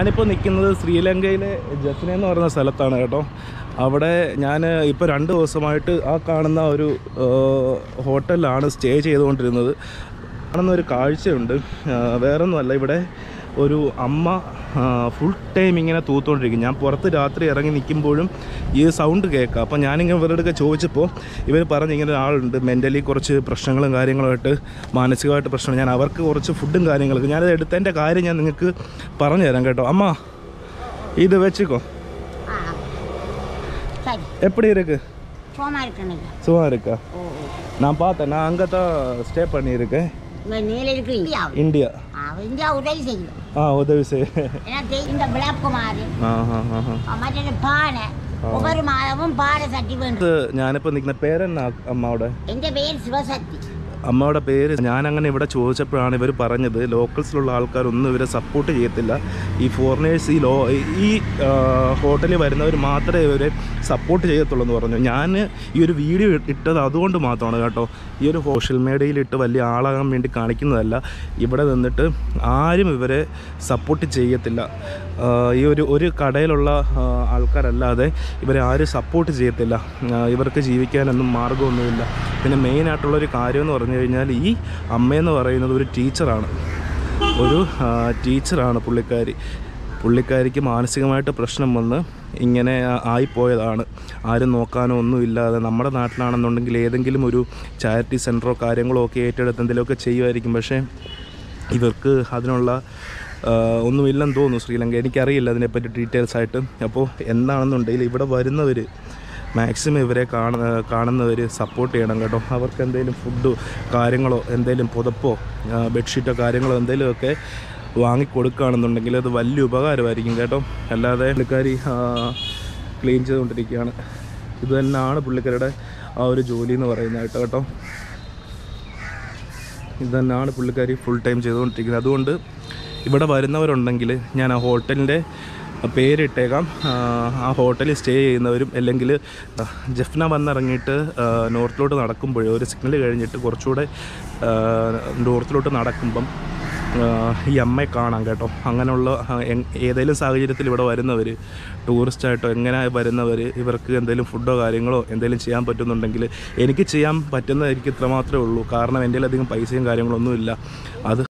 ഞാനിപ്പോൾ നിൽക്കുന്നത് ശ്രീലങ്കയിലെ ജഫ്ന എന്ന് പറയുന്ന സ്ഥലത്താണ് കേട്ടോ അവിടെ ഞാൻ ഇപ്പോൾ രണ്ട് ദിവസമായിട്ട് ആ കാണുന്ന ഒരു ആ, ഹോട്ടലിലാണ് സ്റ്റേ ചെയ്തുകൊണ്ടിരുന്നത് കാണുന്ന ഒരു കാഴ്ചയുണ്ട് ആ, വേറൊന്നുമല്ല ഇവിടെ ഒരു അമ്മ ഫുൾ ടൈം ഇങ്ങനെ തൂത്തുകൊണ്ടിരിക്കും ഞാൻ പുറത്ത് രാത്രി ഇറങ്ങി നിൽക്കുമ്പോഴും ഈ സൗണ്ട് കേൾക്കാം അപ്പോൾ ഞാനിങ്ങനെ ഇവരുടെ ചോദിച്ചപ്പോൾ ഇവർ പറഞ്ഞ് ഇങ്ങനെ ഒരാളുണ്ട് മെൻ്റലി കുറച്ച് പ്രശ്നങ്ങളും കാര്യങ്ങളുമായിട്ട് മാനസികമായിട്ട് പ്രശ്നം ഞാൻ അവർക്ക് കുറച്ച് ഫുഡും കാര്യങ്ങളൊക്കെ ഞാനത് എടുത്തതിൻ്റെ കാര്യം ഞാൻ നിങ്ങൾക്ക് പറഞ്ഞു തരാം കേട്ടോ അമ്മ ഇത് വെച്ചിക്കോ ஆ சரி எப்படி இருக்கு சும்மா இருக்கணுங்க சும்மா இருக்கா ஓ ஓ. நான் பார்த்தேன் நான் அங்கே தான் ஸ்டே பண்ணியிருக்கேன் இங்க நீல இருக்கு இந்தியா இந்தியா இந்தியா உதவி செய்யும் ஆ உதவி செய் ஏன்னா தெ- இந்த விளக்குமாறு ആ ഹാ ഹാ ഹാ மற்ற பானை ஒவ்வொரு மாதமும் பானை சட்டி வேண்டும் ഇത് ഞാനിപ്പോൾ നിൽക്കുന്ന പേരെന്നാ അമ്മയുടെ எந்த பேர் சிவசக்தி അമ്മയുടെ പേര് ഞാനങ്ങനെ ഇവിടെ ചോദിച്ചപ്പോഴാണ് ഇവർ പറഞ്ഞത് ലോക്കൽസിലുള്ള ആൾക്കാരൊന്നും ഇവരെ സപ്പോർട്ട് ചെയ്യത്തില്ല ഈ ഫോറിനേഴ്സ് ഈ ലോ ഈ ആ, ഹോട്ടലിൽ വരുന്നവർ മാത്രമേ ഇവരെ സപ്പോർട്ട് ചെയ്യത്തുള്ളൂ എന്ന് പറഞ്ഞു ഞാൻ ഈ ഒരു വീഡിയോ ഇട്ടത് അതുകൊണ്ട് മാത്രമാണ് കേട്ടോ ഈ ഒരു സോഷ്യൽ മീഡിയയിലിട്ട് വലിയ ആളാകാൻ വേണ്ടി കാണിക്കുന്നതല്ല ഇവിടെ നിന്നിട്ട് ആരും ഇവരെ സപ്പോർട്ട് ചെയ്യത്തില്ല ആ, ഈ ഒരു ഒരു കടയിലുള്ള ആ, ആൾക്കാരല്ലാതെ ഇവരെ ആരും സപ്പോർട്ട് ചെയ്യത്തില്ല ആ, ഇവർക്ക് ജീവിക്കാനൊന്നും മാർഗ്ഗമൊന്നുമില്ല പിന്നെ മെയിനായിട്ടുള്ളൊരു കാര്യം എന്ന് പറഞ്ഞു കഴിഞ്ഞാൽ ഈ അമ്മയെന്ന് പറയുന്നത് ഒരു ടീച്ചറാണ് ഒരു ആ, ടീച്ചറാണ് പുള്ളിക്കാരി പുള്ളിക്കാരിക്ക് മാനസികമായിട്ട് പ്രശ്നം വന്ന് ഇങ്ങനെ ആ- ആയിപ്പോയതാണ് ആരും നോക്കാനോ ഒന്നും ഇല്ലാതെ നമ്മുടെ നാട്ടിലാണെന്നുണ്ടെങ്കിൽ ഏതെങ്കിലും ഒരു ചാരിറ്റി സെൻറ്ററോ കാര്യങ്ങളോ ഒക്കെ ഏറ്റെടുത്ത് എന്തെങ്കിലുമൊക്കെ ചെയ്യുമായിരിക്കും പക്ഷേ ഇവർക്ക് അതിനുള്ള ആ, ഒന്നുമില്ലെന്ന് തോന്നുന്നു ശ്രീലങ്ക എനിക്കറിയില്ല അതിനെപ്പറ്റി ഡീറ്റെയിൽസ് ആയിട്ട് അപ്പോൾ എന്താണെന്നുണ്ടെങ്കിൽ ഇവിടെ വരുന്നവർ മാക്സിമം ഇവരെ കാണുന്ന കാണുന്നവർ സപ്പോർട്ട് ചെയ്യണം കേട്ടോ അവർക്ക് എന്തെങ്കിലും ഫുഡോ കാര്യങ്ങളോ എന്തെങ്കിലും പുതപ്പോ ആ, ബെഡ്ഷീറ്റോ കാര്യങ്ങളോ എന്തെങ്കിലുമൊക്കെ വാങ്ങിക്കൊടുക്കുകയാണെന്നുണ്ടെങ്കിൽ അത് വലിയ ഉപകാരമായിരിക്കും കേട്ടോ അല്ലാതെ പുള്ളിക്കാരി ക്ലീൻ ചെയ്തുകൊണ്ടിരിക്കുകയാണ് ഇത് തന്നെയാണ് പുള്ളിക്കാരുടെ ആ ഒരു ജോലി എന്ന് പറയുന്നത് കേട്ടോ കേട്ടോ ഇത് തന്നെയാണ് പുള്ളിക്കാരി ഫുൾ ടൈം ചെയ്തുകൊണ്ടിരിക്കുന്നത് അതുകൊണ്ട് ഇവിടെ വരുന്നവരുണ്ടെങ്കിൽ ഞാൻ ആ ഹോട്ടലിൻ്റെ പേരിട്ടേക്കാം ആ, ആ ഹോട്ടലിൽ സ്റ്റേ ചെയ്യുന്നവരും അല്ലെങ്കിൽ ജഫ്ന വന്നിറങ്ങിയിട്ട് ആ, നോർത്തിലോട്ട് നടക്കുമ്പോഴേ ഒരു സിഗ്നൽ കഴിഞ്ഞിട്ട് കുറച്ചുകൂടെ ആ, നോർത്തിലോട്ട് നടക്കുമ്പം ആ, ഈ അമ്മയെ കാണാം കേട്ടോ അങ്ങനെയുള്ള ആ, എങ്- ഏതെങ്കിലും സാഹചര്യത്തിൽ ഇവിടെ വരുന്നവർ ടൂറിസ്റ്റായിട്ടോ എങ്ങനെ വരുന്നവർ ഇവർക്ക് എന്തെങ്കിലും ഫുഡോ കാര്യങ്ങളോ എന്തെങ്കിലും ചെയ്യാൻ പറ്റുന്നുണ്ടെങ്കിൽ എനിക്ക് ചെയ്യാൻ പറ്റുന്ന എനിക്ക് ഇത്ര മാത്രമേ ഉള്ളൂ കാരണം എൻ്റെ അധികം പൈസയും കാര്യങ്ങളൊന്നുമില്ല അത്